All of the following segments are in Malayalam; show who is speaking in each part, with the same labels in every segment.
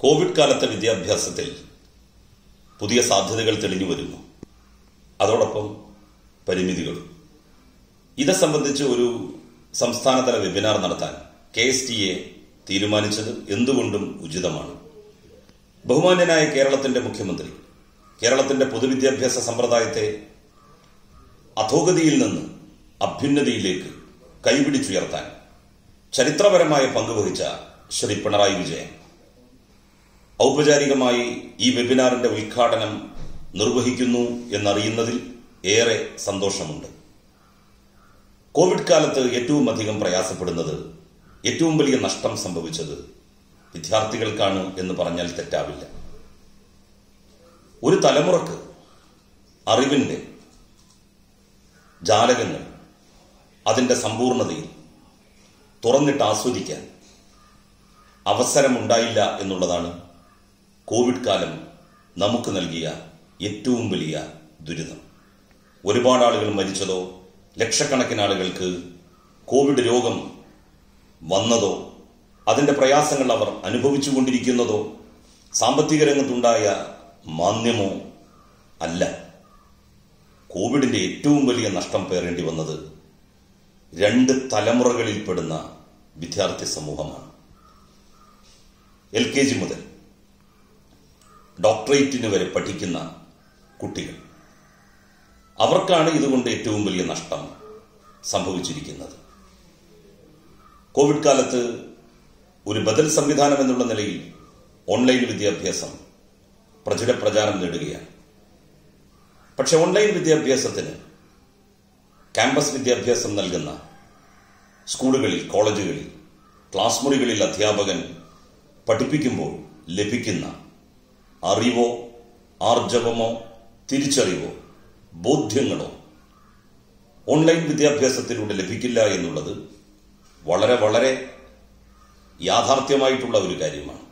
Speaker 1: കോവിഡ് കാലത്തെ വിദ്യാഭ്യാസത്തിൽ പുതിയ സാധ്യതകൾ തെളിഞ്ഞു വരുന്നു അതോടൊപ്പം പരിമിതികളും ഇത് സംബന്ധിച്ച് ഒരു സംസ്ഥാനതല വെബിനാർ നടത്താൻ കെ എസ് ടി എ തീരുമാനിച്ചത് എന്തുകൊണ്ടും ഉചിതമാണ് ബഹുമാന്യനായ കേരളത്തിന്റെ മുഖ്യമന്ത്രി കേരളത്തിന്റെ പൊതുവിദ്യാഭ്യാസ സമ്പ്രദായത്തെ അധോഗതിയിൽ നിന്ന് അഭ്യുന്നതിയിലേക്ക് കൈപിടിച്ചുയർത്താൻ ചരിത്രപരമായ പങ്കുവഹിച്ച ശ്രീ പിണറായി വിജയൻ ഔപചാരികമായി ഈ വെബിനാറിന്റെ ഉദ്ഘാടനം നിർവഹിക്കുന്നു എന്നറിയുന്നതിൽ ഏറെ സന്തോഷമുണ്ട് കോവിഡ് കാലത്ത് ഏറ്റവും അധികം പ്രയാസപ്പെടുന്നത് ഏറ്റവും വലിയ നഷ്ടം സംഭവിച്ചത് വിദ്യാർത്ഥികൾക്കാണ് എന്ന് പറഞ്ഞാൽ തെറ്റാവില്ല ഒരു തലമുറക്ക് അറിവിന്റെ ജാലകങ്ങൾ അതിന്റെ സമ്പൂർണതയിൽ തുറന്നിട്ട് ആസ്വദിക്കാൻ അവസരമുണ്ടായില്ല എന്നുള്ളതാണ് കോവിഡ് കാലം നമുക്ക് നൽകിയ ഏറ്റവും വലിയ ദുരിതം ഒരുപാട് ആളുകൾ മരിച്ചതോ ലക്ഷക്കണക്കിന് ആളുകൾക്ക് കോവിഡ് രോഗം വന്നതോ അതിന്റെ പ്രയാസങ്ങൾ അവർ അനുഭവിച്ചുകൊണ്ടിരിക്കുന്നതോ സാമ്പത്തിക രംഗത്തുണ്ടായ മാന്യമോ അല്ല കോവിഡിന്റെ ഏറ്റവും വലിയ നഷ്ടം പേറേണ്ടി വന്നത് രണ്ട് തലമുറകളിൽപ്പെടുന്ന വിദ്യാർത്ഥി സമൂഹമാണ് എൽ കെ ജി മുതൽ ഡോക്ടറേറ്റിന് വരെ പഠിക്കുന്ന കുട്ടികൾ അവർക്കാണ് ഇതുകൊണ്ട് ഏറ്റവും വലിയ നഷ്ടം സംഭവിച്ചിരിക്കുന്നത് കോവിഡ് കാലത്ത് ഒരു ബദൽ സംവിധാനം എന്നുള്ള നിലയിൽ ഓൺലൈൻ വിദ്യാഭ്യാസം പ്രചുര പ്രചാരം നേടുകയാണ് പക്ഷെ ഓൺലൈൻ വിദ്യാഭ്യാസത്തിന് ക്യാമ്പസ് വിദ്യാഭ്യാസം നൽകുന്ന സ്കൂളുകളിൽ കോളേജുകളിൽ ക്ലാസ് മുറികളിൽ അധ്യാപകൻ പഠിപ്പിക്കുമ്പോൾ ലഭിക്കുന്ന അറിവോ ആർജവമോ തിരിച്ചറിവോ ബോധ്യങ്ങളോ ഓൺലൈൻ വിദ്യാഭ്യാസത്തിലൂടെ ലഭിക്കില്ല എന്നുള്ളത് വളരെ വളരെ യാഥാർത്ഥ്യമായിട്ടുള്ള ഒരു കാര്യമാണ്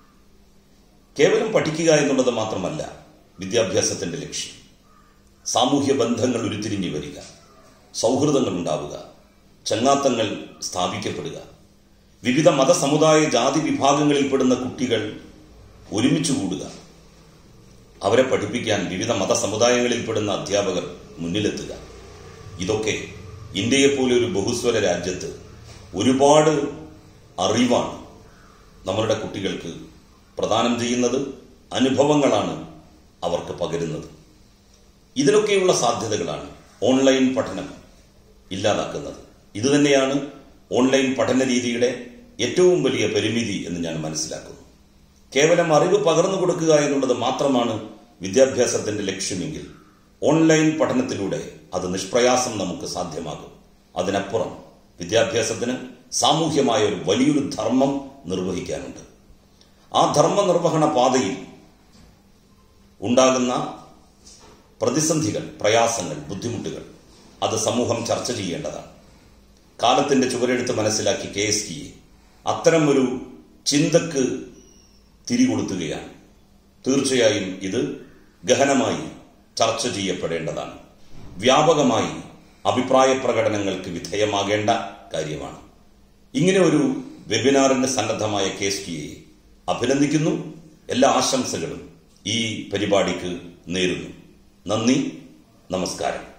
Speaker 1: കേവലം പഠിക്കുക എന്നുള്ളത് മാത്രമല്ല വിദ്യാഭ്യാസത്തിന്റെ ലക്ഷ്യം സാമൂഹ്യ ബന്ധങ്ങൾ ഉരുത്തിരിഞ്ഞു വരിക സൗഹൃദങ്ങൾ ഉണ്ടാവുക ചങ്ങാത്തങ്ങൾ സ്ഥാപിക്കപ്പെടുക വിവിധ മതസമുദായ ജാതി വിഭാഗങ്ങളിൽപ്പെടുന്ന കുട്ടികൾ ഒരുമിച്ച് കൂടുക അവരെ പഠിപ്പിക്കാൻ വിവിധ മതസമുദായങ്ങളിൽപ്പെടുന്ന അധ്യാപകർ മുന്നിലെത്തുക ഇതൊക്കെ ഇന്ത്യയെപ്പോലെ ഒരു ബഹുസ്വര രാജ്യത്ത് ഒരുപാട് അറിവാണ് നമ്മളുടെ കുട്ടികൾക്ക് പ്രദാനം ചെയ്യുന്നത് അനുഭവങ്ങളാണ് അവർക്ക് പകരുന്നത് ഇതിനൊക്കെയുള്ള സാധ്യതകളാണ് ഓൺലൈൻ പഠനം ഇല്ലാതാക്കുന്നത് ഇതുതന്നെയാണ് ഓൺലൈൻ പഠന രീതിയുടെ ഏറ്റവും വലിയ പരിമിതി എന്ന് ഞാൻ മനസ്സിലാക്കുന്നു കേവലം അറിവ് പകർന്നു കൊടുക്കുക എന്നുള്ളത് മാത്രമാണ് വിദ്യാഭ്യാസത്തിന്റെ ലക്ഷ്യമെങ്കിൽ ഓൺലൈൻ പഠനത്തിലൂടെ അത് നിഷ്പ്രയാസം നമുക്ക് സാധ്യമാകും അതിനപ്പുറം വിദ്യാഭ്യാസത്തിന് സാമൂഹ്യമായ ഒരു വലിയൊരു ധർമ്മം നിർവഹിക്കാനുണ്ട് ആ ധർമ്മ നിർവഹണ പാതയിൽ ഉണ്ടാകുന്ന പ്രതിസന്ധികൾ പ്രയാസങ്ങൾ ബുദ്ധിമുട്ടുകൾ അത് സമൂഹം ചർച്ച ചെയ്യേണ്ടതാണ് കാലത്തിന്റെ ചുവരെടുത്ത് മനസ്സിലാക്കി കെ എസ് ടി എ അത്തരം ഒരു ചിന്തക്ക് തിരികൊളുത്തുകയാണ് തീർച്ചയായും ഇത് ഗഹനമായി ചർച്ച ചെയ്യപ്പെടേണ്ടതാണ് വ്യാപകമായി അഭിപ്രായ പ്രകടനങ്ങൾക്ക് വിധേയമാകേണ്ട കാര്യമാണ് ഇങ്ങനെ ഒരു വെബിനാറിന് സന്നദ്ധമായ കെ എസ് ടി എ അഭിനന്ദിക്കുന്നു എല്ലാ ആശംസകളും ഈ പരിപാടിക്ക് നേരുന്നു നന്ദി നമസ്കാരം